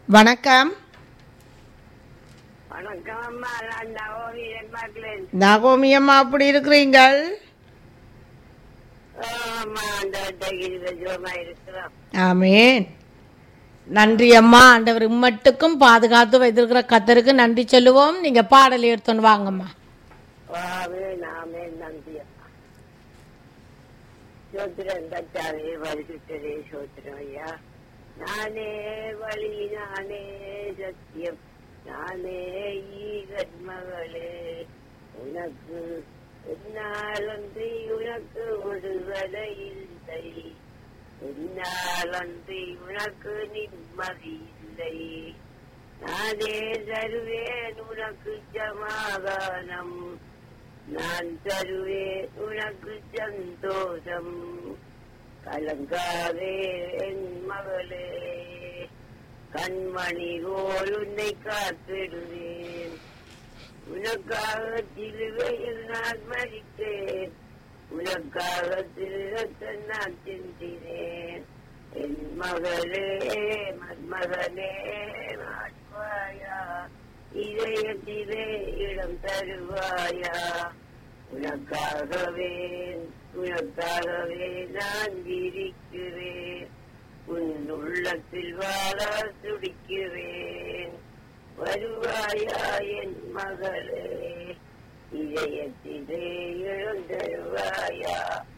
வணக்கம் வணக்கம் அம்மா நான் நவோமி பார்க்கிறேன் நகோமி அம்மா அப்படி இருக்கிறீங்கள் அம்மா அந்த தகிரி ஜோமா இருக்கிறோம் ஆமேன் நன்றி அம்மா ஆண்டவர் இம்மட்டுக்கும் பாதுகாத்து வைத்திருக்கிற கத்தருக்கு நன்றி சொல்லுவோம் நீங்க பாடல் எடுத்துன்னு வாங்கம்மா வாவே நாமே நன்றி அம்மா சோத்திரம் தச்சாவே வலிசுத்தரே சோத்திரம் ஐயா நானே வழி நானே சத்தியம் நானே ஈகன் மகளே உனக்கு என்னாலன்றி உனக்கு விடுதலை இல்லை என்னாலன்றி உனக்கு நிம்மதி இல்லை நானே தருவேன் உனக்கு சமாதானம் நான் தருவேன் உனக்கு சந்தோஷம் கலங்காதே என் மகளே கண்மணி போல் உன்னை காத்திடுவேன் உனக்காக சிலுவையில் நான் மறித்தேன் உனக்காக திருத்த நான் சிந்தினேன் என் மகளே மன்மகனே மாற்றுவாயா இதயத்திலே இடம் தருவாயா உனக்காகவே உனக்காகவே நான் இருக்கிறேன் உன் உள்ளத்தில் வாழ துடிக்கிறேன் வருவாயா என் மகளே இதயத்திலே எழுந்தருவாயா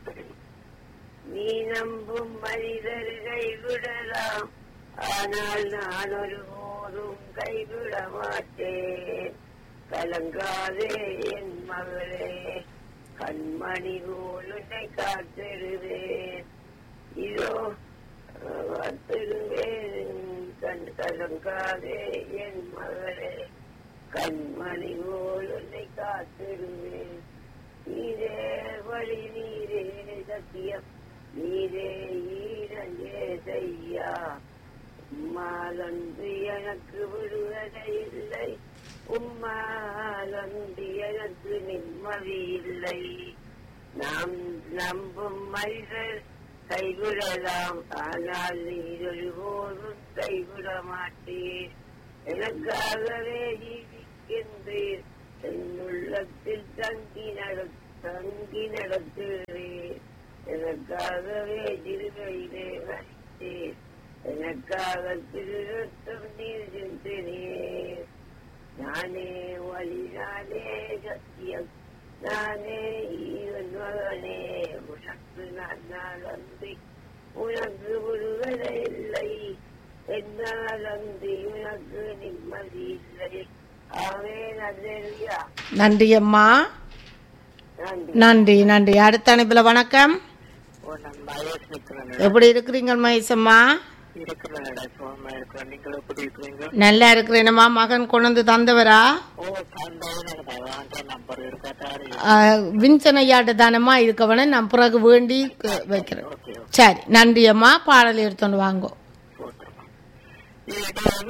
நீ நம்பும் மனிதர் கைவிடலாம் ஆனால் நான் ஒருபோதும் கைவிட மாட்டேன் கலங்காதே என் மகளே கண்மணி போல் உன்னை காத்திடுவேன் இதோ காத்திடுவேன் கண் கலங்காதே என் மகளே கண்மணி போல் உன்னை காத்திடுவேன் நீரே வழி நீரே சத்தியம் நீரே ஈரஞ்சே செய்யா உம்மாலன்று எனக்கு விடுவதை இல்லை உம்மாலன்று எனக்கு நிம்மதி இல்லை நாம் நம்பும் மனிதர் கைவிடலாம் ஆனால் நீர் ஒருபோதும் கைவிட மாட்டீர் எனக்காகவே ஜீவிக்கின்றீர் என் உள்ளத்தில் தங்கி நட தங்கி நடத்துகிறீர் எனக்காகவே திருவையிலே வரித்தீர் எனக்காக திருத்தம் நீர் சிந்தினீர் நானே வழி நானே சத்தியம் நானே ஈவன் மகனே உனக்கு நான் நாள் அன்றி உனக்கு விடுதலை இல்லை என்னால் அன்றி உனக்கு நிம்மதி இல்லை ஆவே நல்லா நன்றி அம்மா நன்றி நன்றி நன்றி அடுத்த அனுப்பில் வணக்கம் ஓ நான் மகேஷ் நிற்கிறேன் எப்படி இருக்கிறீங்க மகேசம்மா இருக்கிறேன் சுகமா இருக்கிறேன் நீங்கள் எப்படி இருக்கிறீங்க நல்லா இருக்கிறேனம்மா மகன் கொண்டு வந்து தந்தவரா ஓ தந்தை வாங்க நம்பர் இருக்காரு ஆஹ், வின்சன் ஐயாட்ட தானம்மா இருக்கவன நான் பிறகு வேண்டி க- வைக்கிறேன் ஓகே சரி நன்றி அம்மா பாடல் எடுத்துன்னு வாங்கோ போட்டுருமா